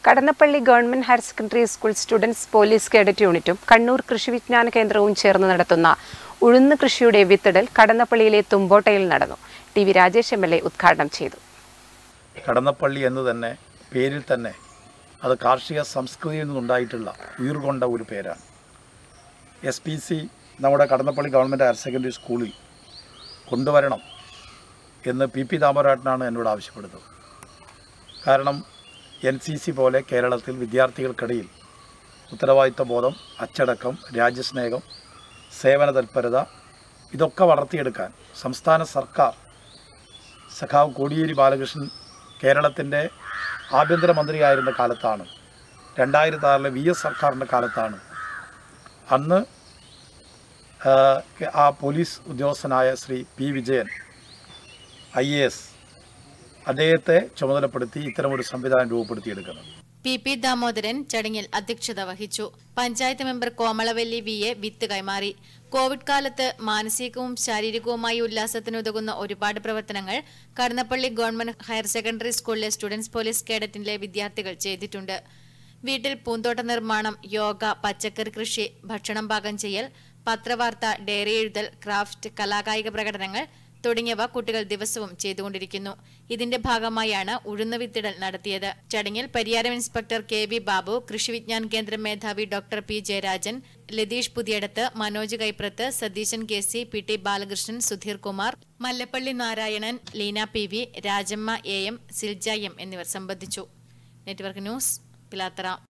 Kadannappally government higher secondary school students police cadet യൂണിറ്റും കണ്ണൂർ കൃഷി വിജ്ഞാന കേന്ദ്രവും ചേർന്ന് നടത്തുന്ന ഉഴുന്ന് കൃഷിയുടെ വിത്തിടൽ കടന്നപ്പള്ളിയിലെ തുമ്പോട്ടയിൽ നടന്നു T V Rajesh M L A ഉദ്ഘാടനം ചെയ്തു കടന്നപ്പള്ളി എന്ന് തന്നെ പേരിൽ തന്നെ അത് കാർഷിക സംസ്കൃതിയിൽ നിന്നുണ്ടായിട്ടുള്ള ഉയർകൊണ്ട ഒരു പേരാണ് എസ് പി സി നമ്മുടെ കടന്നപ്പള്ളി ഗവൺമെൻറ് ഹയർ സെക്കൻഡറി സ്കൂളിൽ കൊണ്ടുവരണം എന്ന് പി പി ദാമോരാട്ടനാണ് എന്നോട് ആവശ്യപ്പെടുന്നത് കാരണം എൻ സി സി പോലെ കേരളത്തിൽ വിദ്യാർത്ഥികൾക്കിടയിൽ ഉത്തരവാദിത്ത ബോധം അച്ചടക്കം രാജ്യസ്നേഹം സേവന തൽപരത ഇതൊക്കെ വളർത്തിയെടുക്കാൻ സംസ്ഥാന സർക്കാർ സഖാവ് കോടിയേരി ബാലകൃഷ്ണൻ കേരളത്തിൻ്റെ ആഭ്യന്തരമന്ത്രിയായിരുന്ന കാലത്താണ് രണ്ടായിരത്തി ആറിലെ വി എസ് സർക്കാരിൻ്റെ കാലത്താണ് അന്ന് ആ, ആ പോലീസ് ഉദ്യോഗസ്ഥനായ Shri P Vijayan I A S അദ്ദേഹത്തെ ചുമതലപ്പെടുത്തി ഇത്തരമൊരു സംവിധാനം രൂപപ്പെടുത്തിയെടുക്കുന്നത് പി പി ദാമോദരൻ ചടങ്ങിൽ അധ്യക്ഷത വഹിച്ചു panchayat member Komalavalli V A വിത്ത് കൈമാറി കോവിഡ് കാലത്ത് മാനസികവും ശാരീരികവുമായി ഉല്ലാസത്തിനുതകുന്ന ഒരുപാട് പ്രവർത്തനങ്ങൾ കടന്നപ്പള്ളി ഗവൺമെന്റ് ഹയർ സെക്കൻഡറി സ്കൂളിലെ സ്റ്റുഡൻസ് പോലീസ് കേഡറ്റിലെ വിദ്യാർത്ഥികൾ ചെയ്തിട്ടുണ്ട് വീട്ടിൽ പൂന്തോട്ട നിർമ്മാണം യോഗ പച്ചക്കറി കൃഷി ഭക്ഷണം പാകം ചെയ്യൽ പത്രവാർത്ത ഡയറി എഴുതൽ ക്രാഫ്റ്റ് കലാകായിക പ്രകടനങ്ങൾ തുടങ്ങിയവ കുട്ടികൾ ദിവസവും ചെയ്തുകൊണ്ടിരിക്കുന്നു ഇതിന്റെ ഭാഗമായാണ് ഉഴുന്ന് വിത്തിടൽ നടത്തിയത് ചടങ്ങിൽ Pariyaram inspector K V Babu Krishi Vigyan Kendra മേധാവി doctor P Jayarajan Latheesh Puthiyadath Manoj Kaiprath Satheesan K C P T Balakrishnan Sudheer Kumar Mallappally Narayanan Leena P V Rajamma A M Silja M എന്നിവർ സംബന്ധിച്ചു നെറ്റ്വർക്ക് ന്യൂസ് പിലാത്തറ